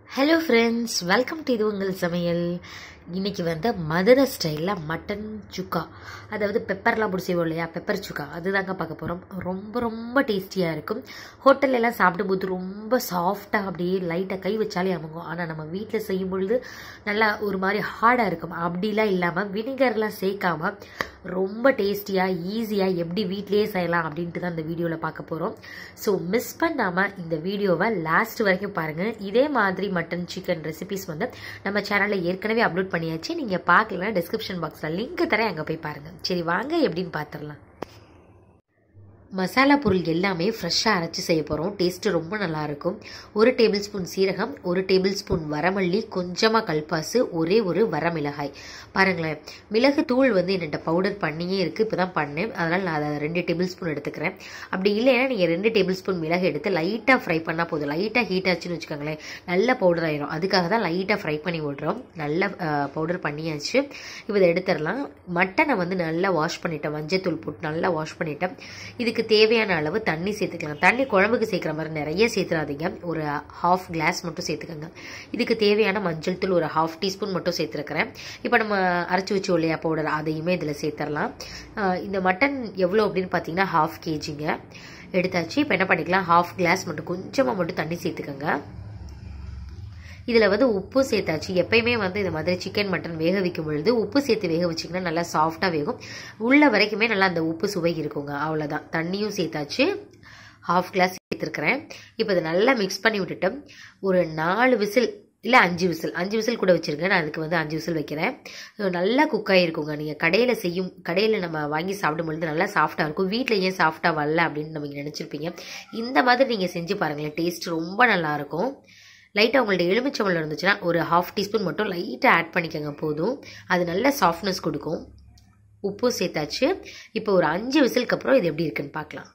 hello friends welcome to இது உங்கள் சமையல் இன்னைக்கு வந்து மதுரை ஸ்டைலில் மட்டன் சுக்கா அதாவது பெப்பர்லாம் பிடிச்சி செய்வோம் இல்லையா பெப்பர் சுக்கா அதுதாங்க பார்க்க போகிறோம் ரொம்ப ரொம்ப டேஸ்டியாக இருக்கும் ஹோட்டல்ல எல்லாம் சாப்பிடும்போது ரொம்ப சாஃப்டாக அப்படியே லைட்டாக கை வச்சாலே அமுங்கும் ஆனால் நம்ம வீட்டில் செய்யும் பொழுது நல்லா ஒரு மாதிரி ஹார்டாக இருக்கும் அப்படிலாம் இல்லாமல் வினிகர்லாம் சேர்க்காம ரொம்ப டேஸ்டியாக ஈஸியாக எப்படி வீட்லேயே செய்யலாம் அப்படின்ட்டு தான் இந்த வீடியோவில் பார்க்க போகிறோம் ஸோ மிஸ் பண்ணாமல் இந்த வீடியோவை லாஸ்ட் வரைக்கும் பாருங்கள் இதே மாதிரி மட்டன் சிக்கன் ரெசிபிஸ் வந்து நம்ம சேனலில் ஏற்கனவே அப்லோட் பண்ணியாச்சு நீங்கள் பார்க்கலன்னா டிஸ்கிரிப்ஷன் பாக்ஸில் லிங்க் தரேன் அங்கே போய் பாருங்கள் சரி வாங்க எப்படின்னு பார்த்துடலாம் மசாலா பொருள் எல்லாமே ஃப்ரெஷ்ஷாக அரைச்சி செய்ய போகிறோம் டேஸ்ட்டு ரொம்ப நல்லாயிருக்கும் ஒரு டேபிள் ஸ்பூன் சீரகம் ஒரு டேபிள் ஸ்பூன் வரமல்லி கொஞ்சமாக கல்பாசு ஒரே ஒரு வரமிளகாய் பாருங்களேன் மிளகு தூள் வந்து என்கிட்ட பவுடர் பண்ணியே இருக்குது இப்போ தான் பண்ணேன் அதனால் நான் அதை ரெண்டு டேபிள் ஸ்பூன் எடுத்துக்கிறேன் அப்படி இல்லைன்னா நீங்கள் ரெண்டு டேபிள் ஸ்பூன் மிளகு எடுத்து லைட்டாக ஃப்ரை பண்ணால் போதும் லைட்டாக ஹீட் ஆச்சுன்னு வச்சுக்கோங்களேன் நல்ல பவுடர் ஆயிரும் அதுக்காக தான் லைட்டாக ஃப்ரை பண்ணி விடுறோம் நல்ல பவுடர் பண்ணியாச்சு இப்போ இதை எடுத்துடலாம் மட்டனை வந்து நல்லா வாஷ் பண்ணிட்டேன் மஞ்சத்தூள் போட்டு நல்லா வாஷ் பண்ணிட்டேன் இதுக்கு இதுக்கு தேவையான அளவு தண்ணி சேர்த்துக்கலாம் தண்ணி குழம்புக்கு சேர்க்குற மாதிரி நிறைய சேர்த்துறாதீங்க ஒரு ஹாஃப் கிளாஸ் மட்டும் சேர்த்துக்கோங்க இதுக்கு தேவையான மஞ்சள் தூள் ஒரு ஹாஃப் டீஸ்பூன் மட்டும் சேர்த்துருக்கிறேன் இப்போ நம்ம அரைச்சி வச்சு இல்லையா பவுடர் அதையுமே இதில் சேர்த்துடலாம் இந்த மட்டன் எவ்வளோ அப்படின்னு பார்த்தீங்கன்னா ஹாஃப் கேஜிங்க எடுத்தாச்சு இப்போ என்ன பண்ணிக்கலாம் ஹாஃப் கிளாஸ் மட்டும் கொஞ்சமாக மட்டும் தண்ணி சேர்த்துக்கோங்க இதில் வந்து உப்பு சேர்த்தாச்சு எப்பயுமே வந்து இந்த மாதிரி சிக்கன் மட்டன் வேக வைக்கும் பொழுது உப்பு சேர்த்து வேக வச்சிங்கன்னா நல்லா சாஃப்டாக வேகும் உள்ள வரைக்குமே நல்லா அந்த உப்பு சுவை இருக்குங்க அவ்வளோதான் தண்ணியும் சேர்த்தாச்சு ஹாஃப் கிளாஸ் சேர்த்துருக்கிறேன் இப்போ இதை நல்லா மிக்ஸ் பண்ணி விட்டுட்டு ஒரு நாலு விசில் இல்லை அஞ்சு விசில் அஞ்சு விசில் கூட வச்சுருங்க நான் அதுக்கு வந்து அஞ்சு விசில் வைக்கிறேன் நல்லா குக் ஆகிருக்குங்க நீங்கள் கடையில் செய்யும் கடையில் நம்ம வாங்கி சாப்பிடும் பொழுது நல்லா சாஃப்டாக இருக்கும் வீட்டில் ஏன் சாஃப்டாக வரல அப்படின்னு நம்ம நினச்சிருப்பீங்க இந்த மாதிரி நீங்கள் செஞ்சு பாருங்களேன் டேஸ்ட் ரொம்ப நல்லாயிருக்கும் லைட்டாக உங்கள்ட்ட எலுமிச்சம்பழம் இருந்துச்சுன்னா ஒரு ஹாஃப் டீஸ்பூன் மட்டும் லைட்டாக ஆட் பண்ணிக்கோங்க போதும் அது நல்ல சாஃப்ட்னஸ் கொடுக்கும் உப்பு சேர்த்தாச்சு இப்போ ஒரு அஞ்சு விசிலுக்கு அப்புறம் இது எப்படி இருக்குன்னு பார்க்கலாம்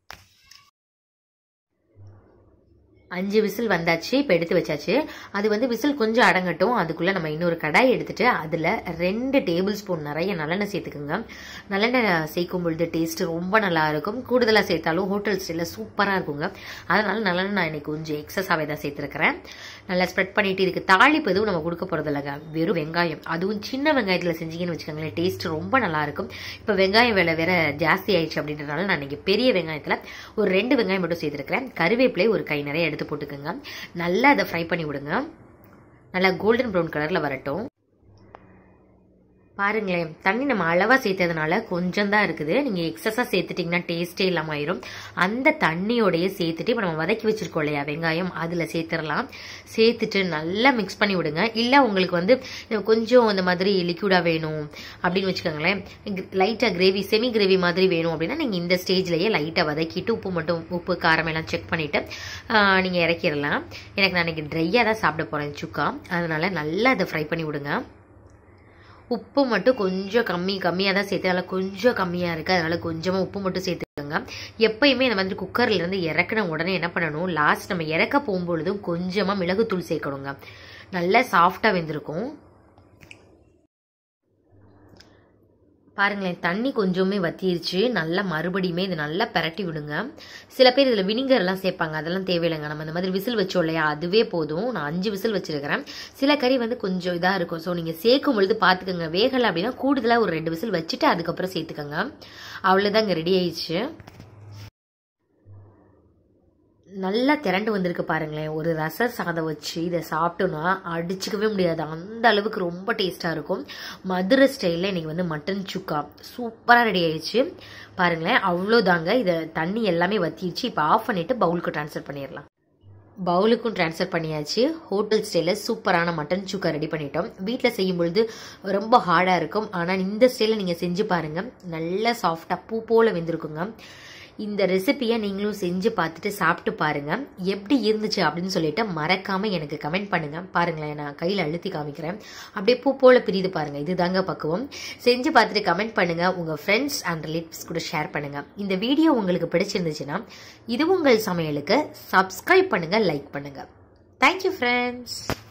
அஞ்சு விசில் வந்தாச்சு இப்போ எடுத்து வச்சாச்சு அது வந்து விசில் கொஞ்சம் அடங்கட்டும் அதுக்குள்ளே நம்ம இன்னொரு கடாய் எடுத்துட்டு அதில் ரெண்டு டேபிள் ஸ்பூன் நிறைய நல்லெண்ணெய் சேர்த்துக்குங்க நல்லெண்ணெய் சேர்க்கும் பொழுது டேஸ்ட் ரொம்ப நல்லா இருக்கும் கூடுதலாக சேர்த்தாலும் ஹோட்டல் ஸ்டைலில் சூப்பராக இருக்குங்க அதனால நல்லெண்ணெய் நான் இன்னைக்கு கொஞ்சம் எக்ஸஸாகவே தான் சேர்த்துருக்கிறேன் நல்லா ஸ்ப்ரெட் பண்ணிட்டு இதுக்கு தாளிப்பு எதுவும் நம்ம கொடுக்க போகிறது இல்லைங்க வெறும் வெங்காயம் அதுவும் சின்ன வெங்காயத்தில் செஞ்சீங்கன்னு வச்சுக்கோங்களேன் டேஸ்ட் ரொம்ப நல்லா இருக்கும் இப்போ வெங்காயம் விலை வேற ஜாஸ்தி ஆயிடுச்சு அப்படின்றதுனால நான் இன்னைக்கு பெரிய வெங்காயத்தில் ஒரு ரெண்டு வெங்காயம் மட்டும் சேர்த்துருக்கிறேன் கருவேப்பிலை ஒரு கை நிறைய எடுத்து போட்டுக்கோங்க நல்லா அதை ஃப்ரை பண்ணி விடுங்க நல்லா கோல்டன் ப்ரௌன் கலரில் வரட்டும் பாருங்களேன் தண்ணி நம்ம அளவாக சேர்த்ததுனால கொஞ்சம் தான் இருக்குது நீங்கள் எக்ஸஸாக சேர்த்துட்டிங்கன்னா டேஸ்ட்டே இல்லாமல் ஆயிரும் அந்த தண்ணியோடையே சேர்த்துட்டு இப்போ நம்ம வதக்கி வச்சிருக்கோம் இல்லையா வெங்காயம் அதில் சேர்த்துடலாம் சேர்த்துட்டு நல்லா மிக்ஸ் பண்ணி விடுங்க இல்லை உங்களுக்கு வந்து கொஞ்சம் இந்த மாதிரி லிக்விடாக வேணும் அப்படின்னு வச்சுக்கோங்களேன் லைட்டாக கிரேவி செமி கிரேவி மாதிரி வேணும் அப்படின்னா நீங்கள் இந்த ஸ்டேஜ்லேயே லைட்டாக வதக்கிட்டு உப்பு மட்டும் உப்பு காரம் எல்லாம் செக் பண்ணிவிட்டு நீங்கள் இறக்கிடலாம் எனக்கு நான் இன்னைக்கு ட்ரையாக தான் சாப்பிட போகிறேன் சுக்கா அதனால நல்லா அதை ஃப்ரை பண்ணி விடுங்க உப்பு மட்டும் கொஞ்சம் கம்மி கம்மியாக தான் சேர்த்து அதில் கொஞ்சம் கம்மியாக இருக்குது அதனால் கொஞ்சமாக உப்பு மட்டும் சேர்த்துக்கோங்க எப்பயுமே இந்த மாதிரி குக்கர்லேருந்து இறக்குன உடனே என்ன பண்ணணும் லாஸ்ட் நம்ம இறக்க போகும்பொழுதும் கொஞ்சமாக மிளகுத்தூள் சேர்க்கணுங்க நல்லா சாஃப்டாக வெந்திருக்கும் பாருங்களேன் தண்ணி கொஞ்சமே வத்திருச்சு நல்லா மறுபடியுமே இது நல்லா பரட்டி விடுங்க சில பேர் இதில் வினிகர் எல்லாம் சேர்ப்பாங்க அதெல்லாம் தேவையில்லைங்க நம்ம இந்த மாதிரி விசில் வச்சோம் இல்லையா அதுவே போதும் நான் அஞ்சு விசில் வச்சிருக்கிறேன் சில கறி வந்து கொஞ்சம் இதாக இருக்கும் ஸோ நீங்கள் சேர்க்கும் பொழுது பார்த்துக்கோங்க வேகலை அப்படின்னா கூடுதலாக ஒரு ரெண்டு விசில் வச்சுட்டு அதுக்கப்புறம் சேர்த்துக்கோங்க அவ்வளோதான் இங்கே ரெடி ஆயிடுச்சு நல்லா திரண்டு வந்திருக்கு பாருங்களேன் ஒரு ரச சாதம் வச்சு இதை சாப்பிட்டோன்னா அடிச்சுக்கவே முடியாது அந்த அளவுக்கு ரொம்ப டேஸ்ட்டாக இருக்கும் மதுரை ஸ்டைலில் இன்றைக்கி வந்து மட்டன் சுக்கா சூப்பராக ரெடி ஆயிடுச்சு பாருங்களேன் அவ்வளோதாங்க இதை தண்ணி எல்லாமே வத்திடுச்சு இப்போ ஆஃப் பண்ணிவிட்டு பவுலுக்கு ட்ரான்ஸ்ஃபர் பண்ணிடலாம் பவுலுக்கும் ட்ரான்ஸ்ஃபர் பண்ணியாச்சு ஹோட்டல் ஸ்டைலில் சூப்பரான மட்டன் சுக்கா ரெடி பண்ணிட்டோம் வீட்டில் செய்யும் பொழுது ரொம்ப ஹார்டாக இருக்கும் ஆனால் இந்த ஸ்டைலில் நீங்கள் செஞ்சு பாருங்கள் நல்லா சாஃப்டாக பூ போல் வெந்திருக்குங்க இந்த ரெசிபியை நீங்களும் செஞ்சு பார்த்துட்டு சாப்பிட்டு பாருங்க எப்படி இருந்துச்சு அப்படின்னு சொல்லிட்டு மறக்காம எனக்கு கமெண்ட் பண்ணுங்க பாருங்களேன் நான் கையில் அழுத்தி காமிக்கிறேன் அப்படியே பூ போல பிரிது பாருங்க இதுதாங்க பக்குவம் செஞ்சு பார்த்துட்டு கமெண்ட் பண்ணுங்க உங்க ஃப்ரெண்ட்ஸ் அண்ட் ரிலேட்டிவ்ஸ் கூட ஷேர் பண்ணுங்க இந்த வீடியோ உங்களுக்கு பிடிச்சிருந்துச்சுன்னா இது உங்கள் சமையலுக்கு சப்ஸ்கிரைப் பண்ணுங்க லைக் பண்ணுங்க தேங்க்யூ ஃப்ரெண்ட்ஸ்